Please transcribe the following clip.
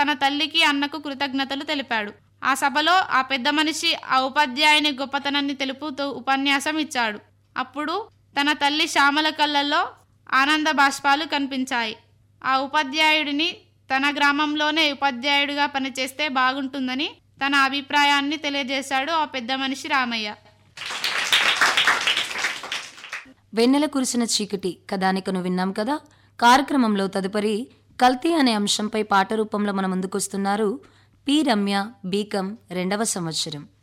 తన తల్లికి అన్నకు కృతజ్ఞతలు తెలిపాడు ఆ సభలో ఆ పెద్ద మనిషి ఆ ఉపాధ్యాయుని గొప్పతనాన్ని తెలుపుతూ ఉపన్యాసం ఇచ్చాడు అప్పుడు తన తల్లి శ్యామల కళ్ళల్లో ఆనంద బాష్పాలు కనిపించాయి ఆ ఉపాధ్యాయుడిని తన గ్రామంలోనే ఉపాధ్యాయుడిగా పనిచేస్తే బాగుంటుందని తన అభిప్రాయాన్ని తెలియజేశాడు ఆ పెద్ద మనిషి రామయ్య వెన్నెల కురిసిన చీకటి కథానికను విన్నాం కదా కార్యక్రమంలో తదుపరి కల్తీ అనే అంశంపై పాట రూపంలో మన ముందుకొస్తున్నారు పి రమ్య బీకం రెండవ సంవత్సరం